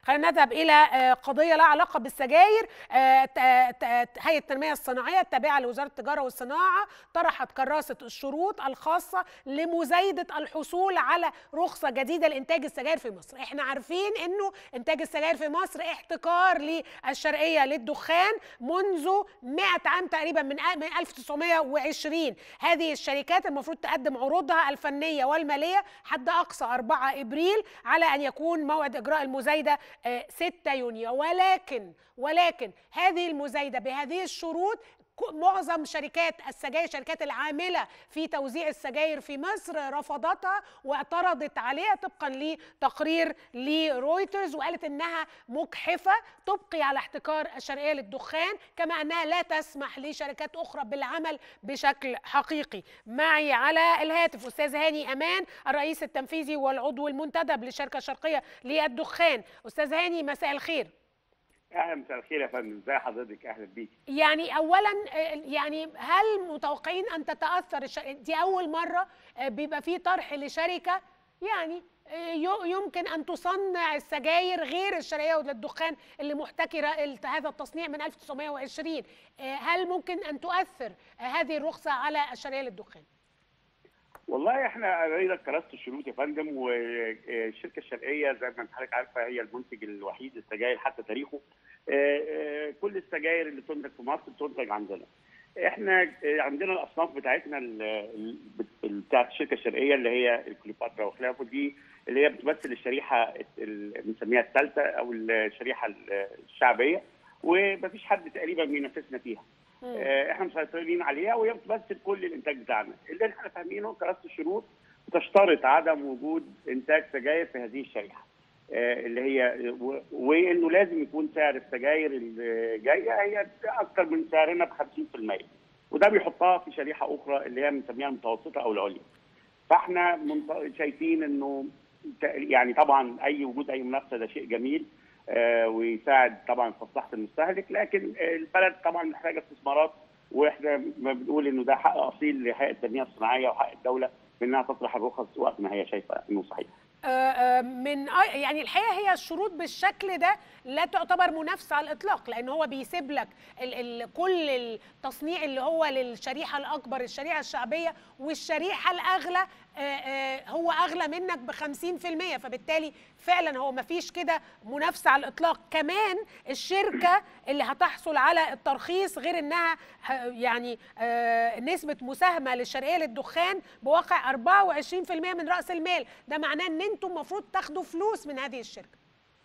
خلينا نذهب الى آه، قضيه لها علاقه بالسجاير آه، ت- ت- هيئه التنميه الصناعيه التابعه لوزاره التجاره والصناعه طرحت كراسه الشروط الخاصه لمزايده الحصول على رخصه جديده لانتاج السجاير في مصر احنا عارفين انه انتاج السجاير في مصر احتكار للشرقيه للدخان منذ 100 عام تقريبا من من 1920 هذه الشركات المفروض تقدم عروضها الفنيه والماليه حد اقصى 4 ابريل على ان يكون موعد اجراء المزايده آه، 6 يونيو ولكن ولكن هذه المزايده بهذه الشروط ك- معظم شركات السجاير شركات العاملة في توزيع السجاير في مصر رفضتها واعترضت عليها طبقا لتقرير لرويترز وقالت انها مجحفة تبقي على احتكار الشرقية للدخان كما انها لا تسمح لشركات اخرى بالعمل بشكل حقيقي معي على الهاتف استاذ هاني امان الرئيس التنفيذي والعضو المنتدب للشركة الشرقية للدخان استاذ هاني مساء الخير اهلا مساء الخير يا فندم ازي حضرتك اهلا بيك يعني اولا آه، يعني هل متوقعين ان تتاثر الش... دي اول مره آه، بيبقى في طرح لشركه يعني آه، ي- يمكن ان تصنع السجاير غير الشرقيه للدخان اللي محتكره ال- هذا التصنيع من 1920 آه، هل ممكن ان تؤثر آه، هذه الرخصه على الشرقيه للدخان والله احنا قرينا كراسه الشروط يا فندم والشركه الشرقيه زي ما حضرتك عارفه هي المنتج الوحيد للسجاير حتى تاريخه آه، آه، كل السجاير اللي تنتج في مصر بتنتج عندنا احنا آه، عندنا الاصناف بتاعتنا ال- ال- ال- بتاعت الشركه الشرقيه اللي هي الكليوباترا وخلافه دي اللي هي بتمثل الشريحه ال- بنسميها الثالثه او الشريحه الشعبيه ومفيش حد تقريبا بينافسنا فيها آه، احنا مسيطرين عليها وهي بتمثل كل الانتاج بتاعنا اللي احنا فاهمينه كراسه الشروط بتشترط عدم وجود انتاج سجاير في هذه الشريحه آه، اللي هي و- وانه لازم يكون سعر السجاير اللي جايه هي اكثر من سعرنا ب 50% وده بيحطها في شريحه اخرى اللي هي بنسميها المتوسطه او العليا فاحنا منط- شايفين انه ت- يعني طبعا اي وجود اي منافسه ده شيء جميل آه، ويساعد طبعا في مصلحه المستهلك لكن آه، البلد طبعا محتاجه استثمارات واحنا ما بنقول انه ده حق اصيل لهيئه التنميه الصناعيه وحق الدوله بانها تطرح الرخص وقت ما هي شايفه انه صحيح. آه، آه، من آه، يعني الحقيقه هي الشروط بالشكل ده لا تعتبر منافسه على الاطلاق لان هو بيسيب لك ال ال كل التصنيع اللي هو للشريحه الاكبر الشريحه الشعبيه والشريحه الاغلى آه، آه، هو اغلى منك ب 50% فبالتالي فعلا هو ما فيش كده منافسه على الاطلاق كمان الشركه اللي هتحصل على الترخيص غير انها ه- يعني آه، نسبه مساهمه للشرقيه للدخان بواقع 24% من راس المال ده معناه ان انتم المفروض تاخدوا فلوس من هذه الشركه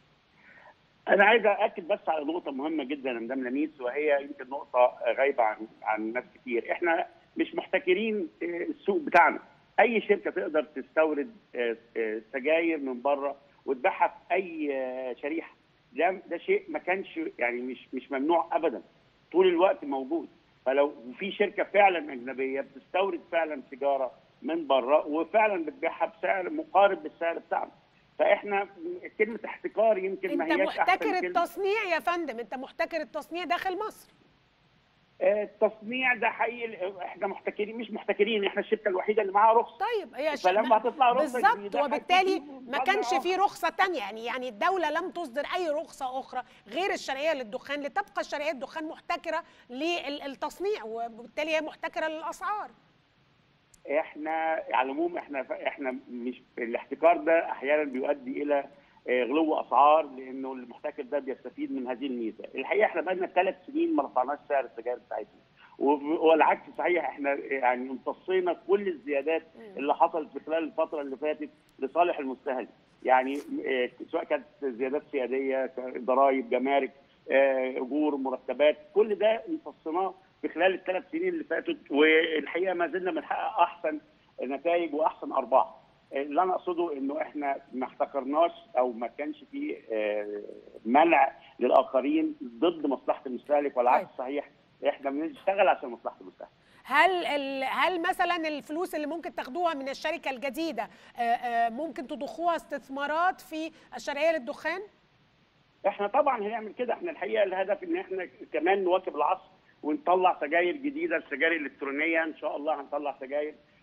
انا عايز اكد بس على نقطه مهمه جدا يا مدام لميس وهي يمكن نقطه غايبه عن عن ناس كتير احنا مش محتكرين آه، السوق بتاعنا اي شركه تقدر تستورد آه، آه، سجاير من بره وتبيعها في اي آه، شريحه ده ده شيء ما كانش يعني مش مش ممنوع ابدا طول الوقت موجود فلو في شركه فعلا اجنبيه بتستورد فعلا سيجاره من بره وفعلا بتبيعها بسعر مقارب بالسعر بتاعنا فاحنا كلمه احتكار يمكن ما انت هياش أحسن محتكر كلمة. التصنيع يا فندم انت محتكر التصنيع داخل مصر آه، التصنيع ده حقيقي احنا محتكرين مش محتكرين احنا الشركه الوحيده اللي معاها رخصه طيب هي ش- فلما هتطلع رخصة بالظبط جديدة وبالتالي هتجيب ما وضع كانش آخر. في رخصه تانية يعني يعني الدوله لم تصدر اي رخصه اخرى غير الشرعيه للدخان لتبقى الشرعيه للدخان محتكره للتصنيع وبالتالي هي محتكره للاسعار احنا على العموم احنا احنا مش الاحتكار ده احيانا بيؤدي الى آه، غلو اسعار لانه المحتكر ده بيستفيد من هذه الميزه، الحقيقه احنا بقالنا ثلاث سنين ما رفعناش سعر السجاير بتاعتنا و- والعكس صحيح احنا يعني امتصينا كل الزيادات اللي حصلت في خلال الفتره اللي فاتت لصالح المستهلك، يعني آه، سواء كانت زيادات سياديه ضرائب جمارك آه، اجور مرتبات كل ده امتصيناه في خلال الثلاث سنين اللي فاتت والحقيقه ما زلنا بنحقق احسن نتائج واحسن ارباح. اللي انا اقصده انه احنا ما احتكرناش او ما كانش في آه، منع للاخرين ضد مصلحه المستهلك والعكس طيب. صحيح احنا بنشتغل عشان مصلحه المستهلك. هل ال- هل مثلا الفلوس اللي ممكن تاخدوها من الشركه الجديده آه، آه، ممكن تضخوها استثمارات في الشرعيه للدخان؟ احنا طبعا هنعمل كده احنا الحقيقه الهدف ان احنا كمان نواكب العصر ونطلع سجاير جديده السجاير الالكترونيه ان شاء الله هنطلع سجاير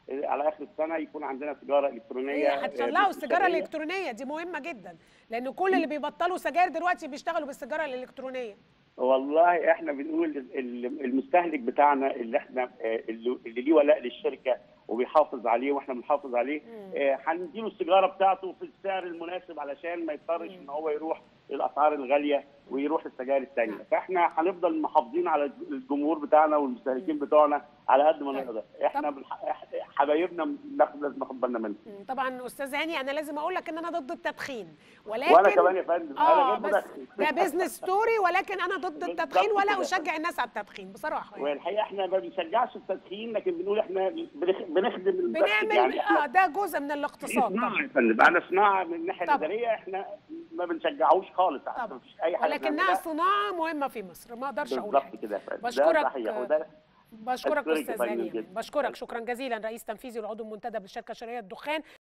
على اخر السنه يكون عندنا سيجاره الكترونيه هي آه، هتطلعوا السيجاره شرقية. الالكترونيه دي مهمه جدا لان كل اللي بيبطلوا سجاير دلوقتي بيشتغلوا بالسيجاره الالكترونيه والله احنا بنقول ال- المستهلك بتاعنا اللي احنا آه، اللي اللي ليه ولاء للشركه وبيحافظ عليه واحنا بنحافظ عليه آه، هنديله السيجاره بتاعته في السعر المناسب علشان ما يضطرش ان هو يروح الاسعار الغاليه ويروح السجاير الثانيه نعم. فاحنا هنفضل محافظين على الجمهور بتاعنا والمستهلكين بتوعنا على قد ما طيب. نقدر احنا بنح- إح- حبايبنا ناخد لازم ناخد بالنا منهم مم، طبعا استاذ هاني انا لازم اقول لك ان انا ضد التدخين ولكن وانا كمان يا فندم انا اه غير بس مدخن ده بيزنس ستوري ولكن انا ضد التدخين ولا كده. اشجع الناس على التدخين بصراحه يعني. والحقيقه احنا ما بنشجعش التدخين لكن بنقول احنا بنخ- بنخدم المدخن بنعمل يعني احنا اه ده جزء من دي الاقتصاد صناعه طبعا يا فندم انا صناعه من الناحيه طبعا. الاداريه احنا ما بنشجعوش خالص طبعا. ما فيش اي حاجه ولكنها بنعملها. صناعه مهمه في مصر ما اقدرش اقول بالظبط حاجة. كده يا فندم بشكرك، ده صحيح وده بشكرك أشكرك يا استاذ فندم هاني جدا. بشكرك شكرا جزيلا رئيس تنفيذي والعضو المنتدب للشركه الشرعيه الدخان